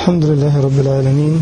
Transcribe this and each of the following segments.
الحمد لله رب العالمين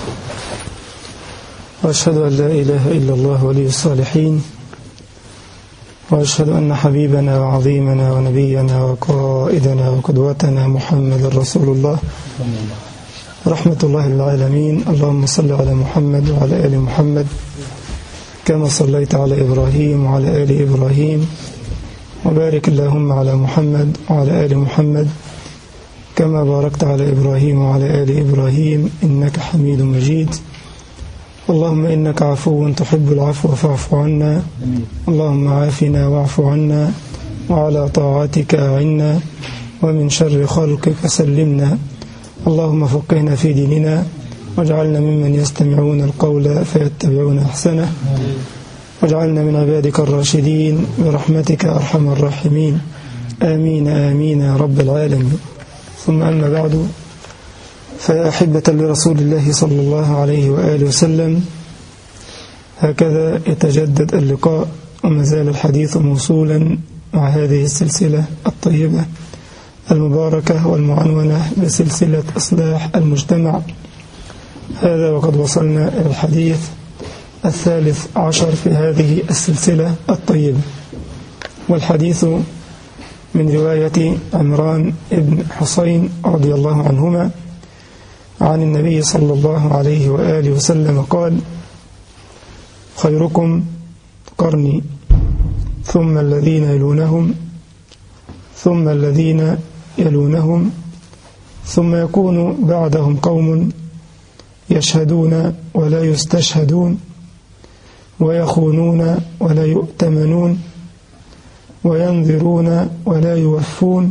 وأشهد أن لا إله إلا الله ولي الصالحين وأشهد أن حبيبنا وعظيمنا ونبينا وقائدنا وقدوتنا محمد رسول الله رحمة الله للعالمين اللهم صل على محمد وعلى آل محمد كما صليت على إبراهيم وعلى آل إبراهيم وبارك اللهم على محمد وعلى آل محمد كما باركت على إبراهيم وعلى آل إبراهيم إنك حميد مجيد اللهم إنك عفو تحب العفو فاعف عنا اللهم عافنا واعف عنا وعلى طاعتك أعنا ومن شر خلقك سلمنا اللهم فقهنا في ديننا واجعلنا ممن يستمعون القول فيتبعون أحسنه واجعلنا من عبادك الراشدين برحمتك أرحم الراحمين آمين آمين يا رب العالمين ثم أما بعد فيا أحبة لرسول الله صلى الله عليه وآله وسلم هكذا يتجدد اللقاء وما زال الحديث موصولا مع هذه السلسلة الطيبة المباركة والمعنونة بسلسلة إصلاح المجتمع هذا وقد وصلنا إلى الحديث الثالث عشر في هذه السلسلة الطيبة والحديث من رواية عمران بن حسين رضي الله عنهما عن النبي صلى الله عليه وآله وسلم قال خيركم قرني ثم الذين يلونهم ثم الذين يلونهم ثم يكون بعدهم قوم يشهدون ولا يستشهدون ويخونون ولا يؤتمنون وينذرون ولا يوفون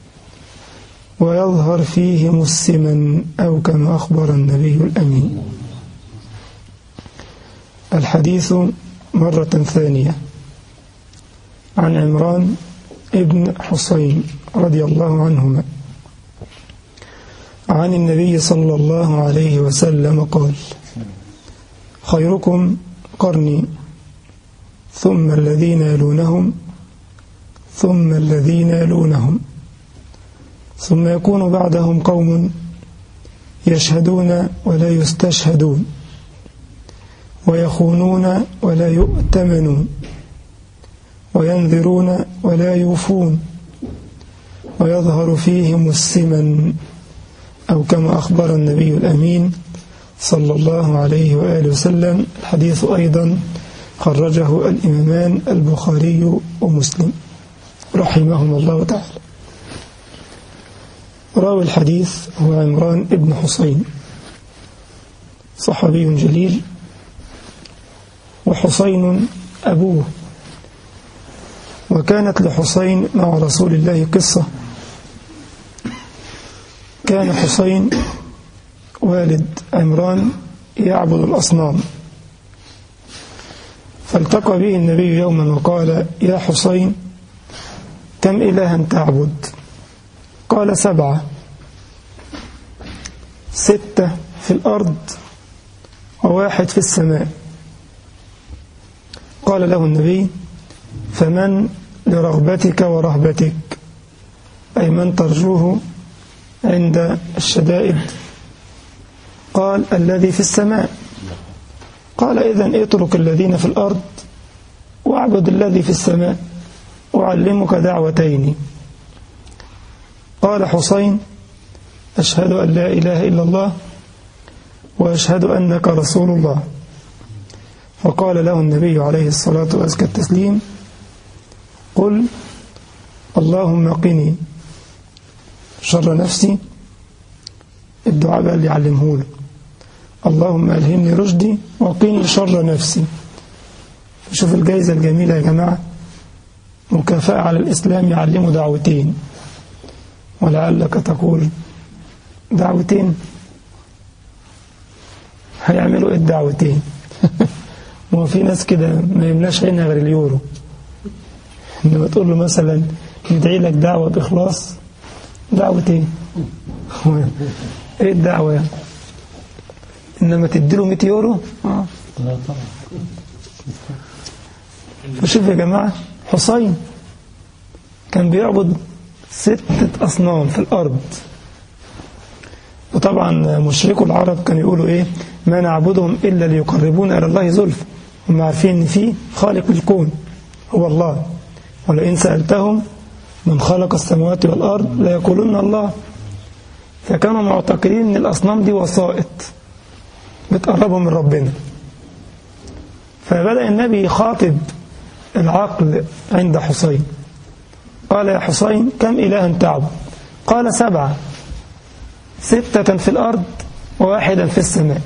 ويظهر فيهم السمن أو كما أخبر النبي الأمين الحديث مرة ثانية عن عمران ابن حسين رضي الله عنهما عن النبي صلى الله عليه وسلم قال خيركم قرني ثم الذين يلونهم ثم الذين يلونهم ثم يكون بعدهم قوم يشهدون ولا يستشهدون ويخونون ولا يؤتمنون وينذرون ولا يوفون ويظهر فيهم السمن أو كما أخبر النبي الأمين صلى الله عليه وآله وسلم الحديث أيضا خرجه الإمامان البخاري ومسلم رحمهم الله تعالى راوي الحديث هو عمران بن حسين صحابي جليل وحسين أبوه وكانت لحسين مع رسول الله قصة كان حسين والد عمران يعبد الأصنام فالتقى به النبي يوما وقال يا حسين كم إلها تعبد قال سبعة ستة في الأرض وواحد في السماء قال له النبي فمن لرغبتك ورهبتك أي من ترجوه عند الشدائد قال الذي في السماء قال إذن اترك الذين في الأرض واعبد الذي في السماء أعلمك دعوتين قال حسين أشهد أن لا إله إلا الله وأشهد أنك رسول الله فقال له النبي عليه الصلاة وأزكى التسليم قل اللهم قني شر نفسي الدعاء بقى اللي علمه له اللهم ألهمني رشدي وقني شر نفسي شوف الجائزة الجميلة يا جماعة مكافأة على الإسلام يعلمه دعوتين ولعلك تقول دعوتين هيعملوا ايه الدعوتين ما في ناس كده ما يملاش عينها غير اليورو انما تقول له مثلا ندعي لك دعوة بإخلاص دعوتين ايه الدعوة يعني انما تديله 100 يورو آه. فشوف يا جماعة حسين كان بيعبد ستة أصنام في الأرض وطبعا مشركوا العرب كانوا يقولوا إيه ما نعبدهم إلا ليقربونا إلى الله زلفى هم عارفين إن في خالق الكون هو الله ولئن سألتهم من خلق السماوات والأرض ليقولون الله فكانوا معتقدين ان الأصنام دي وسائط بتقربهم من ربنا فبدأ النبي يخاطب العقل عند حسين قال يا حسين كم إلها تعبد قال سبعة ستة في الأرض وواحدا في السماء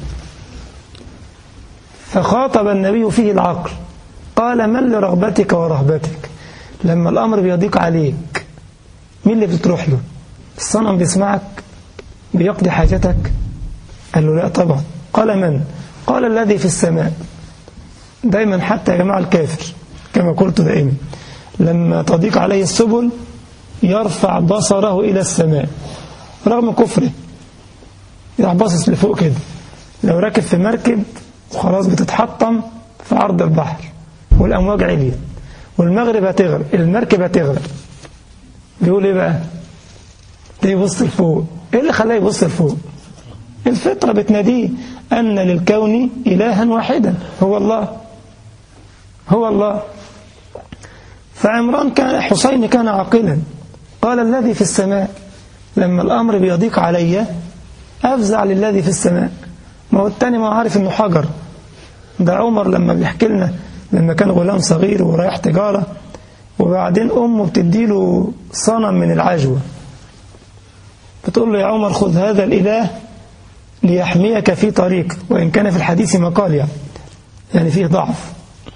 فخاطب النبي فيه العقل قال من لرغبتك ورهبتك لما الأمر بيضيق عليك مين اللي بتروح له الصنم بيسمعك بيقضي حاجتك قال له لا طبعا قال من قال الذي في السماء دايما حتى يا جماعة الكافر كما قلت دائما لما تضيق عليه السبل يرفع بصره إلى السماء رغم كفره يروح باصص لفوق كده لو راكب في مركب وخلاص بتتحطم في عرض البحر والأمواج عليت والمغرب هتغرق المركب هتغرق بيقول ايه بقى ده يبص لفوق ايه اللي خلاه يبص لفوق الفطرة بتناديه أن للكون إلها واحدا هو الله هو الله فعمران كان حسين كان عاقلا قال الذي في السماء لما الأمر بيضيق علي أفزع للذي في السماء ما هو التاني ما عارف إنه حجر ده عمر لما بيحكي لنا لما كان غلام صغير ورايح تجارة وبعدين أمه بتديله صنم من العجوة بتقول له يا عمر خذ هذا الإله ليحميك في طريق وإن كان في الحديث مقال يعني, يعني فيه ضعف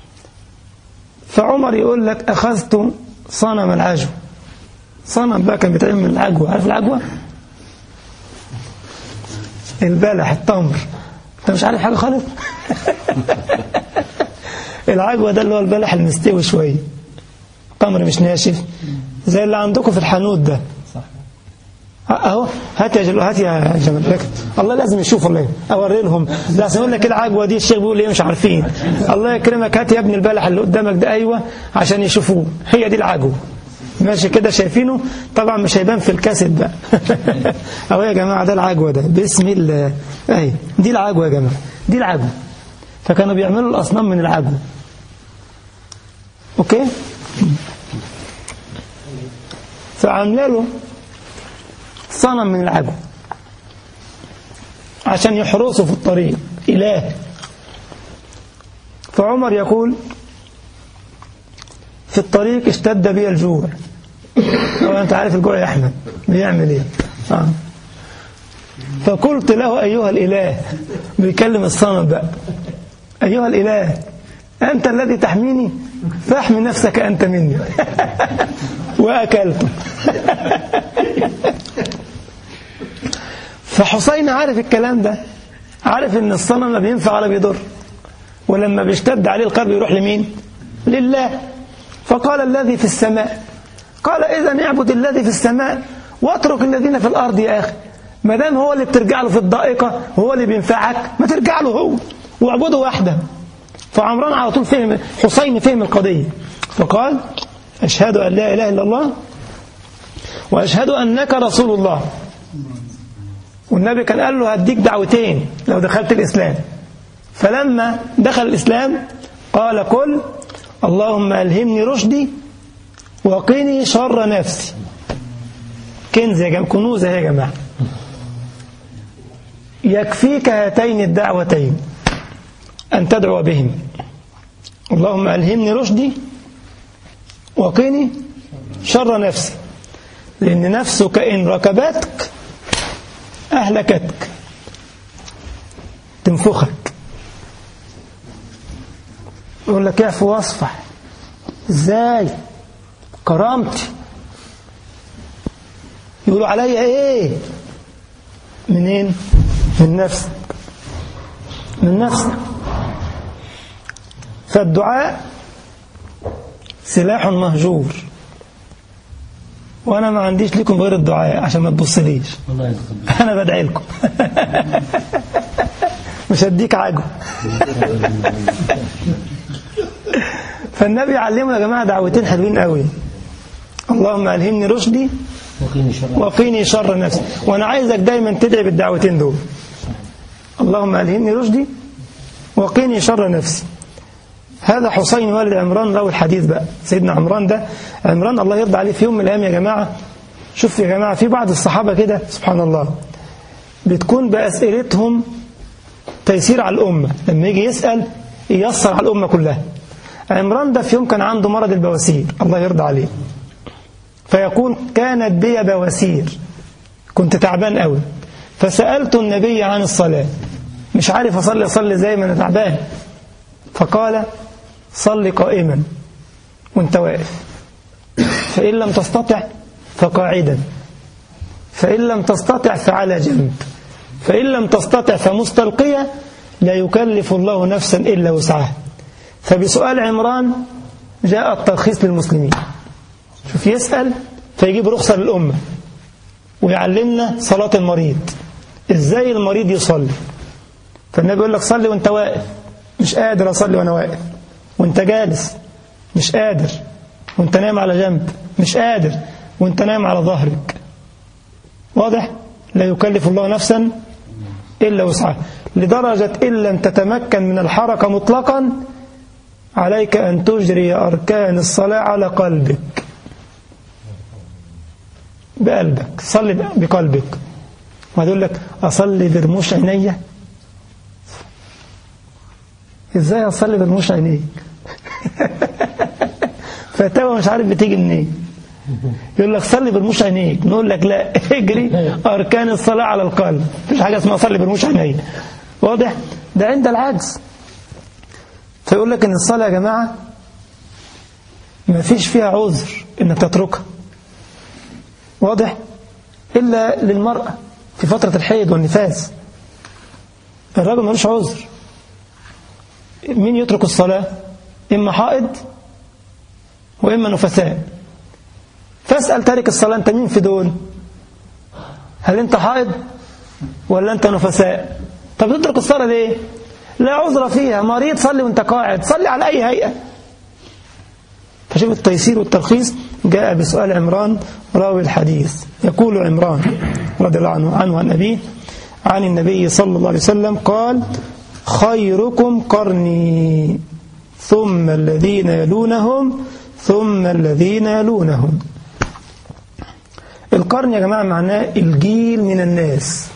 فعمر يقول لك أخذت صنم العجوة صنم بقى كان بيتعمل من العجوة عارف العجوة البلح التمر انت مش عارف حاجة خالص العجوة ده اللي هو البلح المستوي شوية تمر مش ناشف زي اللي عندكم في الحانوت ده اهو هات يا جل... هات يا جمال لك الله لازم يشوف الله اوري لهم لازم يقول لك ايه العجوه دي الشيخ بيقول ايه مش عارفين الله يكرمك هات يا ابن البلح اللي قدامك ده ايوه عشان يشوفوه هي دي العجوه ماشي كده شايفينه طبعا مش هيبان في الكاسيت بقى اهو يا جماعه ده العجوه ده بسم الله اهي دي العجوه يا جماعه دي العجوه فكانوا بيعملوا الاصنام من العجوه اوكي فعملوا له صنم من العجو عشان يحرسه في الطريق إله فعمر يقول في الطريق اشتد بي الجوع هو أنت عارف الجوع يا أحمد بيعمل إيه آه. فقلت له أيها الإله بيكلم الصنم بقى أيها الإله أنت الذي تحميني فاحمي نفسك أنت مني وأكلته فحسين عارف الكلام ده عارف ان الصنم لا بينفع ولا بيضر ولما بيشتد عليه القلب يروح لمين لله فقال الذي في السماء قال اذا اعبد الذي في السماء واترك الذين في الارض يا اخي ما دام هو اللي بترجع له في الضائقه هو اللي بينفعك ما ترجع له هو واعبده وحده فعمران على طول فهم حسين فهم القضيه فقال اشهد ان لا اله الا الله واشهد انك رسول الله والنبي كان قال له هديك دعوتين لو دخلت الإسلام فلما دخل الإسلام قال قل اللهم ألهمني رشدي وقني شر نفسي كنز يا جماعة كنوز يا جماعة يكفيك هاتين الدعوتين أن تدعو بهم اللهم ألهمني رشدي وقني شر نفسي لأن نفسك إن ركبتك أهلكتك تنفخك يقول لك اعفو واصفح ازاي كرامتي يقولوا عليا ايه منين من نفسك من نفسك فالدعاء سلاح مهجور وانا ما عنديش لكم غير الدعاء عشان ما تبصليش انا بدعي لكم مش هديك عجو فالنبي علمنا يا جماعه دعوتين حلوين قوي اللهم الهمني رشدي وقيني شر وقيني شر نفسي وانا عايزك دايما تدعي بالدعوتين دول اللهم الهمني رشدي وقيني شر نفسي هذا حسين والد عمران روى الحديث بقى سيدنا عمران ده عمران الله يرضى عليه في يوم من الايام يا جماعه شوف يا جماعه في بعض الصحابه كده سبحان الله بتكون باسئلتهم تيسير على الامه لما يجي يسال ييسر على الامه كلها عمران ده في يوم كان عنده مرض البواسير الله يرضى عليه فيقول كانت بي بواسير كنت تعبان قوي فسألت النبي عن الصلاة مش عارف أصلي أصلي زي ما أنا تعبان فقال صل قائما وانت واقف فإن لم تستطع فقاعدا فإن لم تستطع فعلى جنب فإن لم تستطع فمستلقية لا يكلف الله نفسا إلا وسعها فبسؤال عمران جاء الترخيص للمسلمين شوف يسأل فيجيب رخصة للأمة ويعلمنا صلاة المريض ازاي المريض يصلي فالنبي يقول لك صلي وانت واقف مش قادر اصلي وانا واقف وانت جالس مش قادر وانت نايم على جنب مش قادر وانت نايم على ظهرك واضح لا يكلف الله نفسا إلا وسعها لدرجة إن لم تتمكن من الحركة مطلقا عليك أن تجري أركان الصلاة على قلبك بقلبك صلي بقلبك وهتقول لك أصلي برموش عينيا إزاي أصلي برموش عينيك فتاوى مش عارف بتيجي منين يقول لك صلي برموش عينيك نقول لك لا اجري أركان الصلاة على القلب مفيش حاجة اسمها صلي برموش عينيا واضح ده عند العجز فيقول لك ان الصلاة يا جماعة ما فيش فيها عذر انك تتركها واضح إلا للمرأة في فترة الحيض والنفاس الراجل ملوش عذر مين يترك الصلاة إما حائض وإما نفساء فاسأل تارك الصلاة أنت مين في دول هل أنت حائض ولا أنت نفساء طب تترك الصلاة ليه لا عذر فيها مريض صلي وانت قاعد صلي على أي هيئة فشوف التيسير والترخيص جاء بسؤال عمران راوي الحديث يقول عمران رضي الله عنه عنه عن أبيه عن النبي صلى الله عليه وسلم قال خيركم قرني ثم الذين يلونهم ثم الذين يلونهم القرن يا جماعة معناه الجيل من الناس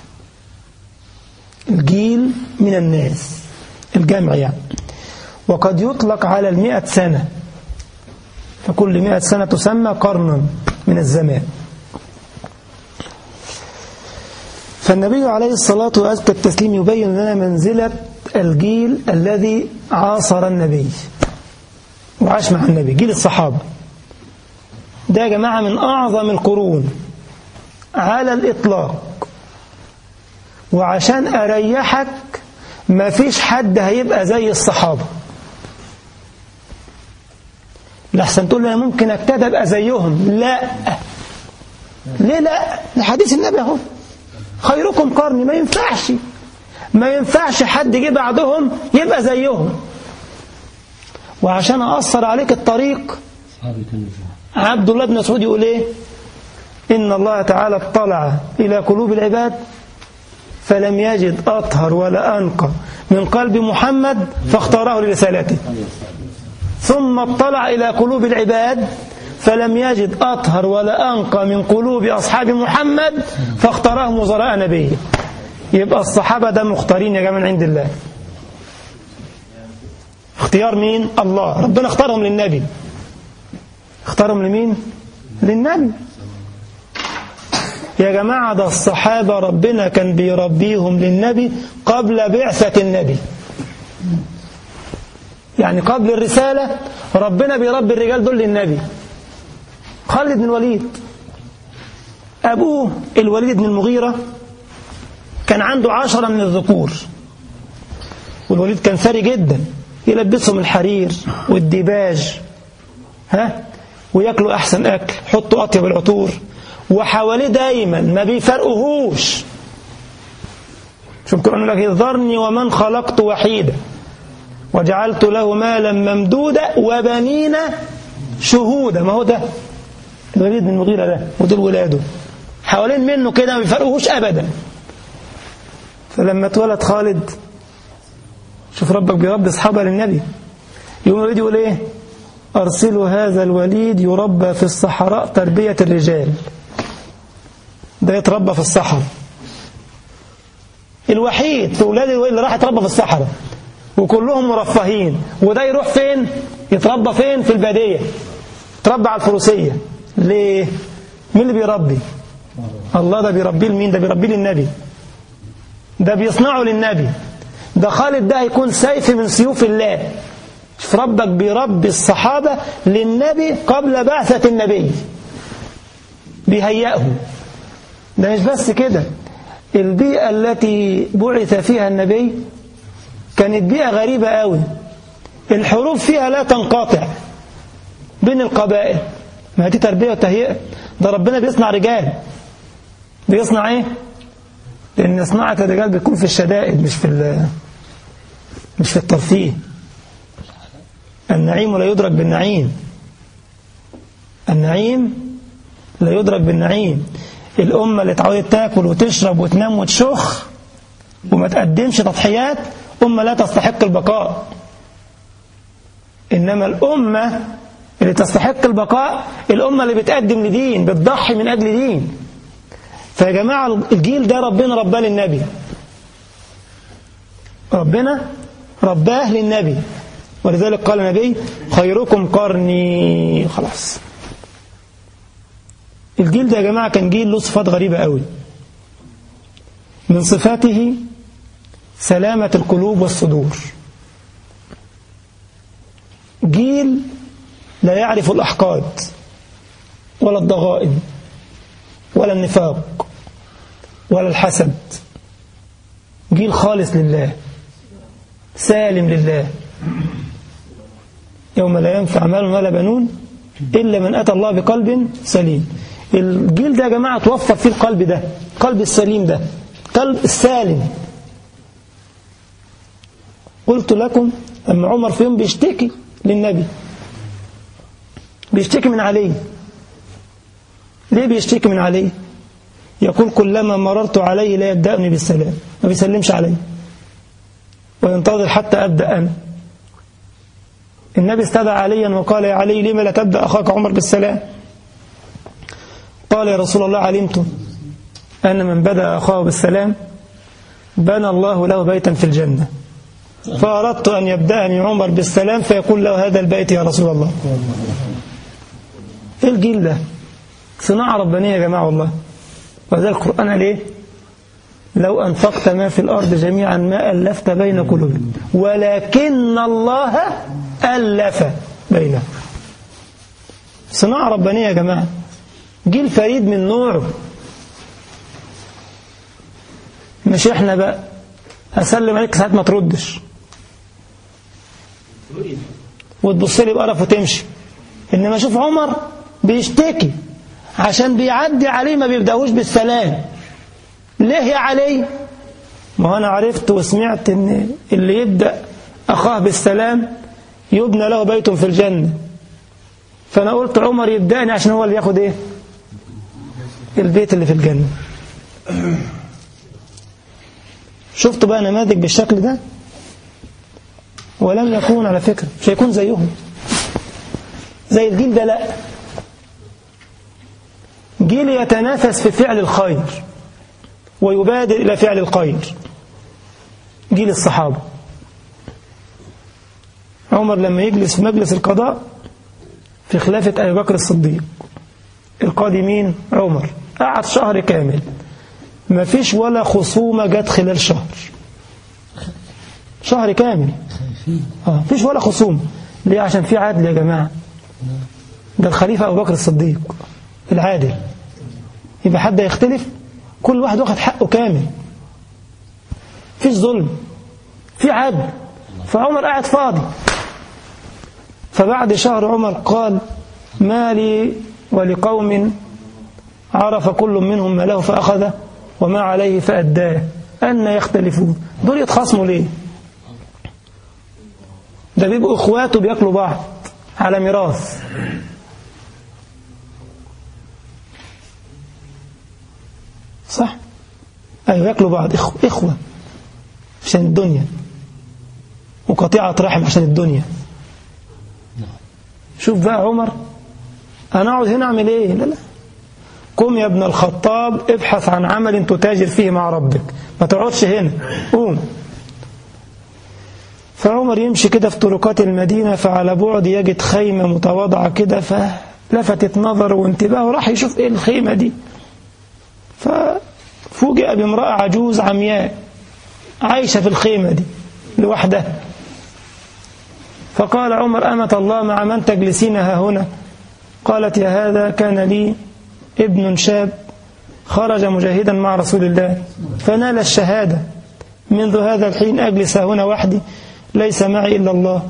الجيل من الناس الجمع يعني وقد يطلق على المئة سنة فكل مئة سنة تسمى قرنا من الزمان فالنبي عليه الصلاة وأزكى التسليم يبين لنا منزلة الجيل الذي عاصر النبي وعاش مع النبي جيل الصحابة ده يا جماعة من أعظم القرون على الإطلاق وعشان أريحك ما فيش حد هيبقى زي الصحابة لحسن تقول أنا ممكن أبتدى أبقى زيهم لا ليه لا حديث النبي اهو خيركم قرني ما ينفعش ما ينفعش حد جه بعدهم يبقى زيهم وعشان أأثر عليك الطريق عبد الله بن مسعود يقول ايه إن الله تعالى اطلع إلى قلوب العباد فلم يجد أطهر ولا أنقى من قلب محمد فاختاره لرسالته ثم اطلع إلى قلوب العباد فلم يجد أطهر ولا أنقى من قلوب أصحاب محمد فاختارهم وزراء نبيه يبقى الصحابة ده مختارين يا جماعة من عند الله اختيار مين الله ربنا اختارهم للنبي اختارهم لمين للنبي يا جماعة ده الصحابة ربنا كان بيربيهم للنبي قبل بعثة النبي يعني قبل الرسالة ربنا بيربي الرجال دول للنبي خالد بن الوليد أبوه الوليد بن المغيرة كان عنده عشرة من الذكور والوليد كان ثري جدا يلبسهم الحرير والديباج ها وياكلوا أحسن أكل حطوا أطيب العطور وحواليه دايما ما بيفرقهوش شوف القرآن لك ذرني ومن خلقت وحيدا وجعلت له مالا ممدودا وبنين شهودا ما هو ده الوليد بن المغيرة ده ودول ولاده حوالين منه كده ما بيفرقوهوش أبدا فلما اتولد خالد شوف ربك بيربي أصحابه للنبي يوم الوليد يقول إيه أرسلوا هذا الوليد يربى في الصحراء تربية الرجال ده يتربى في الصحراء الوحيد في أولاد اللي راح يتربى في الصحراء وكلهم مرفهين وده يروح فين يتربى فين في البادية يتربى على الفروسية ليه مين اللي بيربي الله ده بيربيه لمين ده بيربيه للنبي ده بيصنعه للنبي ده خالد ده هيكون سيف من سيوف الله شوف ربك بيربي الصحابة للنبي قبل بعثة النبي بيهيئه ده مش بس كده البيئة التي بعث فيها النبي كانت بيئة غريبة قوي الحروب فيها لا تنقطع بين القبائل ما دي تربية وتهيئة ده ربنا بيصنع رجال بيصنع ايه لأن صناعة الرجال بتكون في الشدائد مش في مش في الترفيه النعيم لا يدرك بالنعيم النعيم لا يدرك بالنعيم الأمة اللي اتعودت تاكل وتشرب وتنام وتشخ وما تقدمش تضحيات أمة لا تستحق البقاء إنما الأمة اللي تستحق البقاء الأمة اللي بتقدم لدين بتضحي من أجل دين فيا جماعة الجيل ده ربنا رباه للنبي ربنا رباه للنبي ولذلك قال النبي خيركم قرني خلاص الجيل ده يا جماعة كان جيل له صفات غريبة قوي من صفاته سلامة القلوب والصدور جيل لا يعرف الأحقاد ولا الضغائن ولا النفاق ولا الحسد جيل خالص لله سالم لله يوم لا ينفع مال ولا بنون إلا من أتى الله بقلب سليم الجيل ده يا جماعة توفر فيه القلب ده القلب السليم ده قلب السالم قلت لكم أما عمر في يوم بيشتكي للنبي بيشتكي من علي ليه بيشتكي من علي يقول كلما مررت عليه لا يبدأني بالسلام ما بيسلمش علي وينتظر حتى أبدأ أنا النبي استدعى عليا وقال يا علي لما لا تبدأ أخاك عمر بالسلام قال يا رسول الله علمت أن من بدأ أخاه بالسلام بنى الله له بيتا في الجنة فأردت أن يبدأني عمر بالسلام فيقول له هذا البيت يا رسول الله إيه الجيل ده صناعة ربانية يا جماعة والله وهذا القرآن ليه لو أنفقت ما في الأرض جميعا ما ألفت بين قلوبهم ولكن الله ألف بينهم صناعة ربانية يا جماعة جيل فريد من نوعه مش احنا بقى أسلم عليك ساعات ما تردش وتبص لي بقرف وتمشي إنما شوف عمر بيشتكي عشان بيعدي عليه ما بيبدأوش بالسلام ليه يا علي ما أنا عرفت وسمعت إن اللي يبدأ أخاه بالسلام يبنى له بيت في الجنة فأنا قلت عمر يبدأني عشان هو اللي ياخد إيه البيت اللي في الجنة شفت بقى نماذج بالشكل ده ولم يكون على فكرة مش هيكون زيهم زي الجيل ده لا جيل يتنافس في فعل الخير ويبادر إلى فعل الخير جيل الصحابة عمر لما يجلس في مجلس القضاء في خلافة أبي بكر الصديق القاضي مين؟ عمر قعد شهر كامل ما فيش ولا خصومة جت خلال شهر شهر كامل اه فيش ولا خصومة ليه عشان في عدل يا جماعة ده الخليفة أبو بكر الصديق العادل يبقى حد يختلف كل واحد واخد حقه كامل فيش ظلم في عدل فعمر قاعد فاضي فبعد شهر عمر قال ما لي ولقوم عرف كل منهم ما له فأخذه وما عليه فأداه أن يختلفون دول يتخاصموا ليه ده بيبقوا إخواته بياكلوا بعض على ميراث صح أيوة ياكلوا بعض إخوة, إخوة عشان الدنيا وقطيعة رحم عشان الدنيا شوف بقى عمر أنا أقعد هنا أعمل إيه لا لا قم يا ابن الخطاب ابحث عن عمل تتاجر فيه مع ربك ما تقعدش هنا قوم فعمر يمشي كده في طرقات المدينة فعلى بعد يجد خيمة متواضعة كده فلفتت نظره وانتباهه راح يشوف ايه الخيمة دي ففوجئ بامرأة عجوز عمياء عايشة في الخيمة دي لوحدها فقال عمر أمة الله مع من تجلسين ها هنا قالت يا هذا كان لي ابن شاب خرج مجاهدا مع رسول الله فنال الشهادة منذ هذا الحين أجلس هنا وحدي ليس معي إلا الله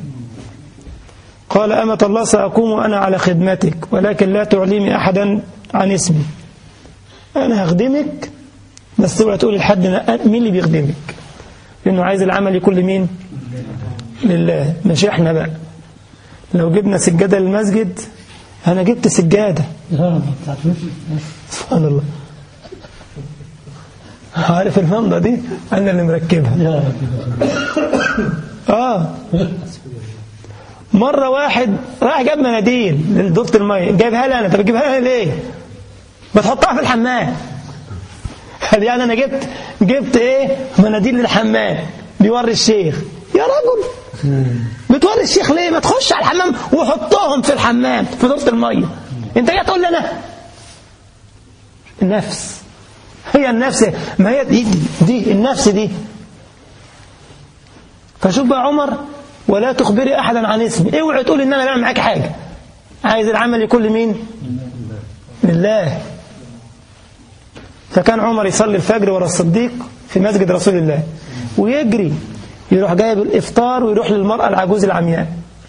قال أمة الله سأقوم أنا على خدمتك ولكن لا تعلمي أحدا عن اسمي أنا هخدمك بس اوعى تقولي لحد مين اللي بيخدمك لأنه عايز العمل يكون لمين لله مش احنا بقى لو جبنا سجادة للمسجد أنا جبت سجادة سبحان الله عارف المنضة دي أنا اللي مركبها آه مرة واحد راح جاب مناديل لدورة المية جايبها لي أنا طب بتجيبها لي ليه؟ بتحطها في الحمام قال يعني أنا جبت جبت إيه مناديل للحمام بيوري الشيخ يا رجل بتوري الشيخ ليه ما تخش على الحمام وحطهم في الحمام في دورة المية انت جاي تقول لي انا النفس هي النفس ما هي دي, دي النفس دي فشوف بقى عمر ولا تخبري احدا عن اسمي اوعي تقول ان انا بعمل معاك حاجه عايز العمل يكون لمين لله فكان عمر يصلي الفجر ورا الصديق في مسجد رسول الله ويجري يروح جايب الإفطار ويروح للمرأة العجوز العمياء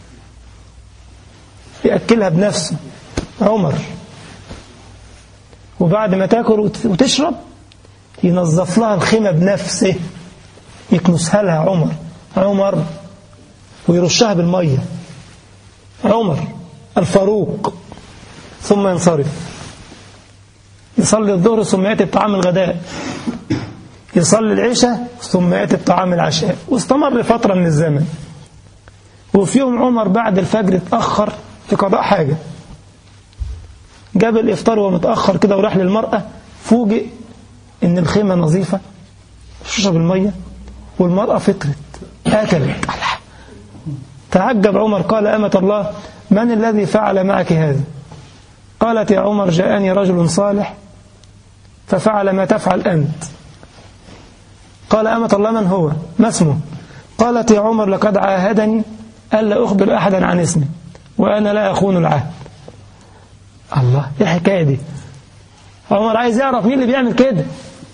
يأكلها بنفسه عمر وبعد ما تاكل وتشرب ينظف لها الخيمة بنفسه يكنسها لها عمر عمر ويرشها بالمية عمر الفاروق ثم ينصرف يصلي الظهر ثم يأتي بطعام الغداء يصلي العشاء ثم يأتي بطعام العشاء واستمر فترة من الزمن وفي يوم عمر بعد الفجر اتأخر في قضاء حاجة جاب الإفطار وهو متأخر كده وراح للمرأة فوجئ إن الخيمة نظيفة تشرب المية والمرأة فطرت أكلت تعجب عمر قال أمة الله من الذي فعل معك هذا قالت يا عمر جاءني رجل صالح ففعل ما تفعل أنت قال أمة الله من هو ما اسمه قالت يا عمر لقد عاهدني ألا أخبر أحدا عن اسمي وأنا لا أخون العهد الله إيه الحكاية دي عمر عايز يعرف مين اللي بيعمل كده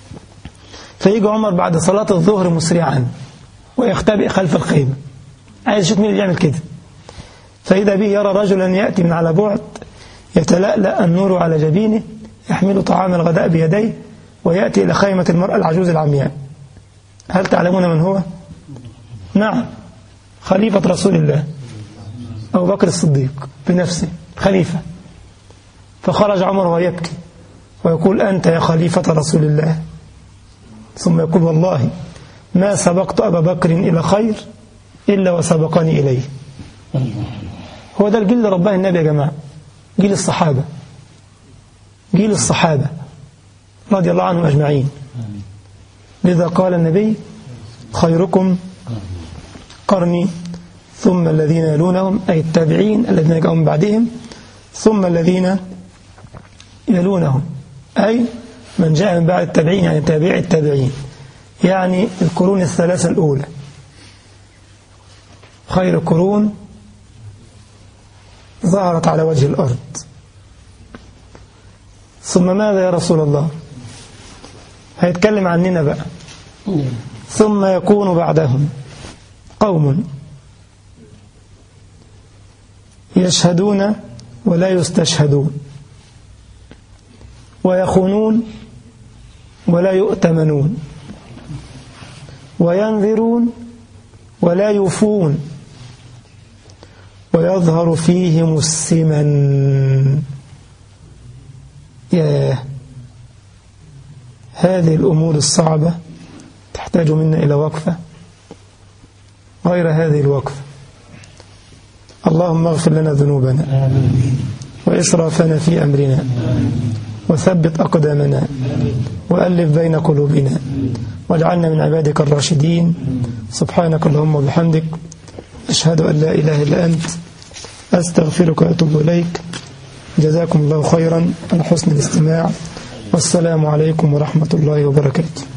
فيجي عمر بعد صلاة الظهر مسرعا ويختبئ خلف الخيمة عايز يشوف مين اللي بيعمل كده فإذا به يرى رجلا يأتي من على بعد يتلألأ النور على جبينه يحمل طعام الغداء بيديه ويأتي إلى خيمة المرأة العجوز العمياء هل تعلمون من هو؟ نعم خليفة رسول الله أبو بكر الصديق بنفسه خليفة فخرج عمر ويبكي ويقول أنت يا خليفة رسول الله ثم يقول والله ما سبقت أبا بكر إلى خير إلا وسبقني إليه هو ده الجيل اللي رباه النبي يا جماعة جيل الصحابة جيل الصحابة رضي الله عنهم أجمعين لذا قال النبي خيركم قرني ثم الذين يلونهم أي التابعين الذين جاءوا من بعدهم ثم الذين يلونهم أي من جاء من بعد التابعين يعني تابع التابعين يعني القرون الثلاثة الأولى خير قرون ظهرت على وجه الأرض ثم ماذا يا رسول الله هيتكلم عننا بقى ثم يكون بعدهم قوم يشهدون ولا يستشهدون ويخونون ولا يؤتمنون وينذرون ولا يوفون ويظهر فيهم السمن ياه هذه الأمور الصعبة تحتاج منا إلى وقفة غير هذه الوقفة اللهم اغفر لنا ذنوبنا وإسرافنا في أمرنا وثبت أقدامنا وألف بين قلوبنا واجعلنا من عبادك الراشدين سبحانك اللهم وبحمدك أشهد أن لا إله إلا أنت أستغفرك وأتوب إليك جزاكم الله خيرا على حسن الاستماع والسلام عليكم ورحمة الله وبركاته